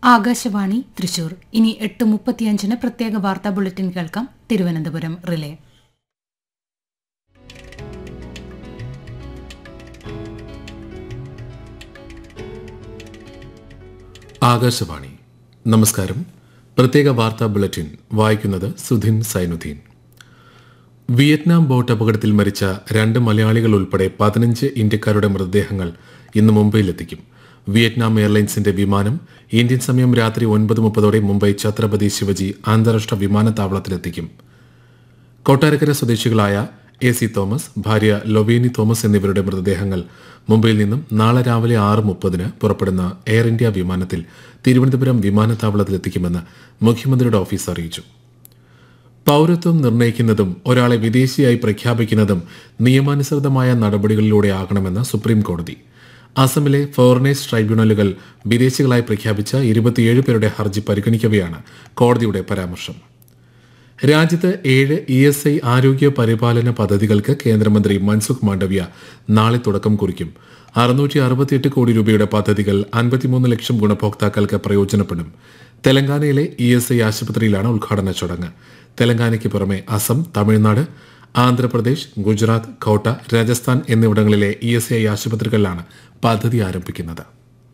ആകാശവാണി തൃശൂർ ഇനി എട്ട് മുപ്പത്തിയഞ്ചിന് പ്രത്യേക വാർത്താ ബുള്ളറ്റിൻ കേൾക്കാം തിരുവനന്തപുരം റിലേ ആകാശവാണി നമസ്കാരം പ്രത്യേക വാർത്താ ബുള്ളറ്റിൻ വായിക്കുന്നത് സുധിൻ സൈനുദ്ദീൻ വിയറ്റ്നാം ബോട്ട് അപകടത്തിൽ മരിച്ച രണ്ട് മലയാളികൾ ഉൾപ്പെടെ പതിനഞ്ച് ഇന്ത്യക്കാരുടെ മൃതദേഹങ്ങൾ ഇന്ന് മുംബൈയിലെത്തിക്കും വിയറ്റ്നാം എയർലൈൻസിന്റെ വിമാനം ഇന്ത്യൻ സമയം രാത്രി ഒൻപത് മുപ്പതോടെ മുംബൈ ഛത്രപതി ശിവജി അന്താരാഷ്ട്ര വിമാനത്താവളത്തിലെത്തിക്കും കൊട്ടാരക്കര സ്വദേശികളായ എ സി തോമസ് ഭാര്യ ലൊവേനി തോമസ് എന്നിവരുടെ മൃതദേഹങ്ങൾ മുംബൈയിൽ നിന്നും നാളെ രാവിലെ ആറ് മുപ്പതിന് പുറപ്പെടുന്ന എയർ ഇന്ത്യ വിമാനത്തിൽ തിരുവനന്തപുരം വിമാനത്താവളത്തിലെത്തിക്കുമെന്ന് മുഖ്യമന്ത്രിയുടെ ഓഫീസ് അറിയിച്ചു പൗരത്വം നിർണ്ണയിക്കുന്നതും ഒരാളെ വിദേശിയായി പ്രഖ്യാപിക്കുന്നതും നിയമാനുസൃതമായ നടപടികളിലൂടെ ആകണമെന്ന് സുപ്രീം കോടതി അസമിലെ ഫോറിനേഴ്സ് ട്രൈബ്യൂണലുകൾ വിദേശികളായി പ്രഖ്യാപിച്ച ഇരുപത്തിയേഴ് പേരുടെ ഹർജി പരിഗണിക്കവെയാണ് കോടതിയുടെ പരാമർശം രാജ്യത്ത് ഏഴ് ഇ എസ് ഐ ആരോഗ്യ പരിപാലന പദ്ധതികൾക്ക് കേന്ദ്രമന്ത്രി മൻസുഖ് മാണ്ഡവ്യ നാളെ തുടക്കം കുറിക്കും അറുന്നൂറ്റി അറുപത്തിയെട്ട് കോടി രൂപയുടെ പദ്ധതികൾ അൻപത്തിമൂന്ന് ലക്ഷം ഗുണഭോക്താക്കൾക്ക് പ്രയോജനപ്പെടും തെലങ്കാനയിലെ ഇ എസ് ഐ ആശുപത്രിയിലാണ് ഉദ്ഘാടന ചടങ്ങ് തെലങ്കാനയ്ക്ക് പുറമെ അസം തമിഴ്നാട് ആന്ധ്രാപ്രദേശ് ഗുജറാത്ത് കോട്ട രാജസ്ഥാൻ എന്നിവിടങ്ങളിലെ ഇ എസ് ഐ ആശുപത്രികളിലാണ് പദ്ധതി ആരംഭിക്കുന്നത്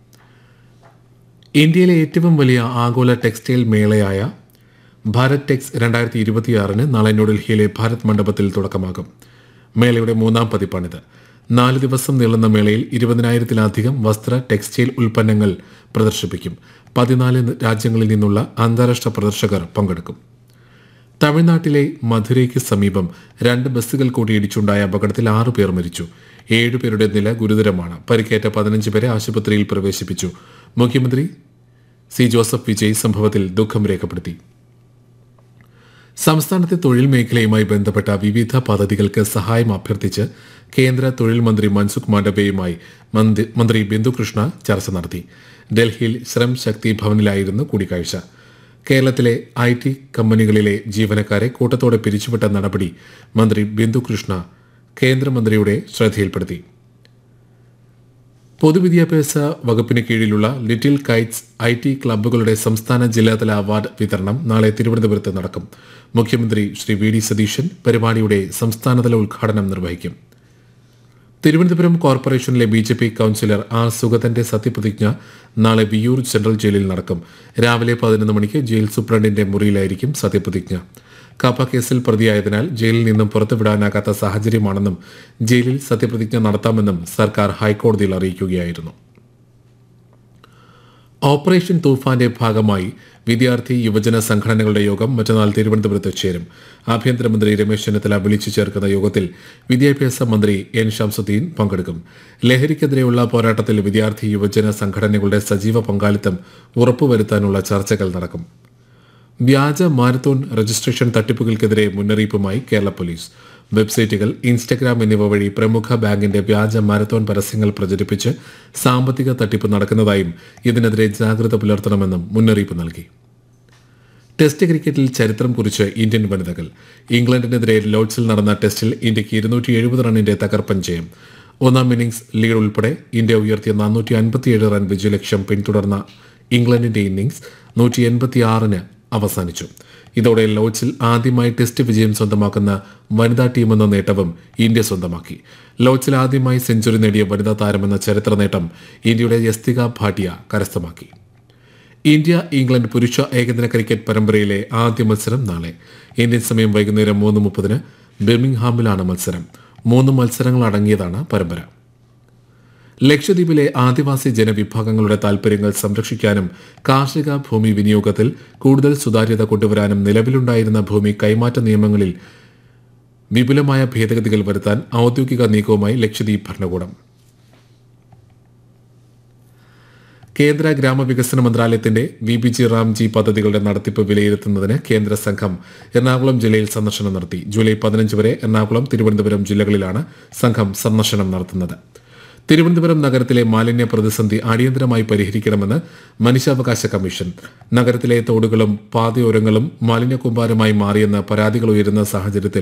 ഇന്ത്യയിലെ ഏറ്റവും വലിയ ആഗോള ടെക്സ്റ്റൈൽ മേളയായ ഭാരത് ടെക്സ് രണ്ടായിരത്തി ഇരുപത്തിയാറിന് നാളെ ന്യൂഡൽഹിയിലെ ഭാരത് മണ്ഡപത്തിൽ തുടക്കമാകും മേളയുടെ മൂന്നാം പതിപ്പാണിത് നാല് ദിവസം നീളുന്ന മേളയിൽ ഇരുപതിനായിരത്തിലധികം വസ്ത്ര ടെക്സ്റ്റൈൽ ഉൽപ്പന്നങ്ങൾ പ്രദർശിപ്പിക്കും പതിനാല് രാജ്യങ്ങളിൽ നിന്നുള്ള അന്താരാഷ്ട്ര പ്രദർശകർ പങ്കെടുക്കും തമിഴ്നാട്ടിലെ മധുരയ്ക്ക് സമീപം രണ്ട് ബസ്സുകൾ കൂട്ടിയിടിച്ചുണ്ടായ അപകടത്തിൽ ആറു പേർ മരിച്ചു ഏഴുപേരുടെ നില ഗുരുതരമാണ് പരിക്കേറ്റ പതിനഞ്ച് പേരെ ആശുപത്രിയിൽ പ്രവേശിപ്പിച്ചു മുഖ്യമന്ത്രി സി ജോസഫ് വിജയ് സംഭവത്തിൽ ദുഃഖം രേഖപ്പെടുത്തി സംസ്ഥാനത്തെ തൊഴിൽ മേഖലയുമായി ബന്ധപ്പെട്ട വിവിധ പദ്ധതികൾക്ക് സഹായം അഭ്യർത്ഥിച്ച് കേന്ദ്ര തൊഴിൽ മന്ത്രി മൻസുഖ് മാണ്ഡവ്യയുമായി മന്ത്രി മന്ത്രി ബിന്ദുകൃഷ്ണ ചർച്ച നടത്തി ഡൽഹിയിൽ ശ്രം ശക്തി ഭവനിലായിരുന്നു കൂടിക്കാഴ്ച കേരളത്തിലെ ഐ ടി കമ്പനികളിലെ ജീവനക്കാരെ കൂട്ടത്തോടെ പിരിച്ചുവിട്ട നടപടി മന്ത്രി ബിന്ദുകൃഷ്ണ കേന്ദ്രമന്ത്രിയുടെ ശ്രദ്ധയിൽപ്പെടുത്തി പൊതുവിദ്യാഭ്യാസ വകുപ്പിന് കീഴിലുള്ള ലിറ്റിൽ കൈറ്റ്സ് ഐ ടി ക്ലബ്ബുകളുടെ സംസ്ഥാന ജില്ലാതല അവാർഡ് വിതരണം നാളെ തിരുവനന്തപുരത്ത് നടക്കും മുഖ്യമന്ത്രി ശ്രീ വി ഡി സതീശൻ പരിപാടിയുടെ സംസ്ഥാനതല ഉദ്ഘാടനം നിർവഹിക്കും തിരുവനന്തപുരം കോർപ്പറേഷനിലെ B J P councillor R സുഗതന്റെ സത്യപ്രതിജ്ഞ നാളെ വിയൂർ സെൻട്രൽ ജയിലിൽ നടക്കും രാവിലെ പതിനൊന്ന് മണിക്ക് ജയിൽ സൂപ്രണ്ടിന്റെ മുറിയിലായിരിക്കും സത്യപ്രതിജ്ഞ കാപ്പ കേസിൽ പ്രതിയായതിനാൽ ജയിലിൽ നിന്നും പുറത്തുവിടാനാകാത്ത സാഹചര്യമാണെന്നും ജയിലിൽ സത്യപ്രതിജ്ഞ നടത്താമെന്നും സർക്കാർ ഹൈക്കോടതിയിൽ അറിയിക്കുകയായിരുന്നു ഓപ്പറേഷൻ തൂഫാന്റെ ഭാഗമായി വിദ്യാർത്ഥി യുവജന സംഘടനകളുടെ യോഗം മറ്റന്നാൾ തിരുവനന്തപുരത്ത് ചേരും ആഭ്യന്തരമന്ത്രി രമേശ് ചെന്നിത്തല വിളിച്ചു ചേർക്കുന്ന യോഗത്തിൽ വിദ്യാഭ്യാസ മന്ത്രി എൻ ഷംസുദ്ദീൻ പങ്കെടുക്കും ലഹരിക്കെതിരെയുള്ള പോരാട്ടത്തിൽ വിദ്യാർത്ഥി യുവജന സംഘടനകളുടെ സജീവ പങ്കാളിത്തം ഉറപ്പുവരുത്താനുള്ള ചർച്ചകൾ നടക്കും വ്യാജ മാരത്തോൺ രജിസ്ട്രേഷൻ തട്ടിപ്പുകൾക്കെതിരെ മുന്നറിയിപ്പുമായി കേരള പോലീസ് വെബ്സൈറ്റുകൾ ഇൻസ്റ്റഗ്രാം എന്നിവ വഴി പ്രമുഖ ബാങ്കിന്റെ വ്യാജ മാരത്തോൺ പരസ്യങ്ങൾ പ്രചരിപ്പിച്ച് സാമ്പത്തിക തട്ടിപ്പ് നടക്കുന്നതായും ഇതിനെതിരെ ജാഗ്രത പുലർത്തണമെന്നും മുന്നറിയിപ്പ് നൽകി ടെസ്റ്റ് ക്രിക്കറ്റിൽ ചരിത്രം കുറിച്ച് ഇന്ത്യൻ വനിതകൾ ഇംഗ്ലണ്ടിനെതിരെ ലോഡ്സിൽ നടന്ന ടെസ്റ്റിൽ ഇന്ത്യക്ക് ഇരുന്നൂറ്റി എഴുപത് റണ്ണിന്റെ തകർപ്പൻ ജയം ഒന്നാം ഇന്നിംഗ്സ് ലീഡ് ഉൾപ്പെടെ ഇന്ത്യ ഉയർത്തിയ നാനൂറ്റി അൻപത്തിയേഴ് റൺ വിജയലക്ഷ്യം പിന്തുടർന്ന ഇംഗ്ലണ്ടിന്റെ ഇന്നിംഗ്സ് നൂറ്റി എൺപത്തിയാറിന് അവസാനിച്ചു ഇതോടെ ലോഡ്സിൽ ആദ്യമായി ടെസ്റ്റ് വിജയം സ്വന്തമാക്കുന്ന വനിതാ ടീമെന്ന നേട്ടവും ഇന്ത്യ സ്വന്തമാക്കി ലോഡ്സിൽ ആദ്യമായി സെഞ്ചുറി നേടിയ വനിതാ താരമെന്ന ചരിത്ര നേട്ടം ഇന്ത്യയുടെ യസ്തിക ഭാട്ടിയ കരസ്ഥമാക്കി ഇന്ത്യ ഇംഗ്ലണ്ട് പുരുഷ ഏകദിന ക്രിക്കറ്റ് പരമ്പരയിലെ ആദ്യ മത്സരം നാളെ ഇന്ത്യൻ സമയം വൈകുന്നേരം മൂന്ന് മുപ്പതിന് ബിർമിംഗ്ഹാമിലാണ് മത്സരം മൂന്ന് മത്സരങ്ങൾ അടങ്ങിയതാണ് പരമ്പര ലക്ഷദ്വീപിലെ ആദിവാസി ജനവിഭാഗങ്ങളുടെ താൽപര്യങ്ങൾ സംരക്ഷിക്കാനും കാർഷിക ഭൂമി വിനിയോഗത്തിൽ കൂടുതൽ സുതാര്യത കൊണ്ടുവരാനും നിലവിലുണ്ടായിരുന്ന ഭൂമി കൈമാറ്റ നിയമങ്ങളിൽ വിപുലമായ ഭേദഗതികൾ വരുത്താൻ ഔദ്യോഗിക നീക്കവുമായി ലക്ഷദ്വീപ് ഭരണകൂടം കേന്ദ്ര ഗ്രാമവികസന മന്ത്രാലയത്തിന്റെ വി ബി ജി റാംജി പദ്ധതികളുടെ നടത്തിപ്പ് വിലയിരുത്തുന്നതിന് കേന്ദ്ര സംഘം എറണാകുളം ജില്ലയിൽ സന്ദർശനം നടത്തി ജൂലൈ പതിനഞ്ച് വരെ എറണാകുളം തിരുവനന്തപുരം ജില്ലകളിലാണ് സംഘം സന്ദർശനം നടത്തുന്നത് തിരുവനന്തപുരം നഗരത്തിലെ മാലിന്യ പ്രതിസന്ധി അടിയന്തരമായി പരിഹരിക്കണമെന്ന് മനുഷ്യാവകാശ കമ്മീഷൻ നഗരത്തിലെ തോടുകളും പാതയോരങ്ങളും മാലിന്യ കൂമ്പാരമായി മാറിയെന്ന് പരാതികൾ ഉയരുന്ന സാഹചര്യത്തിൽ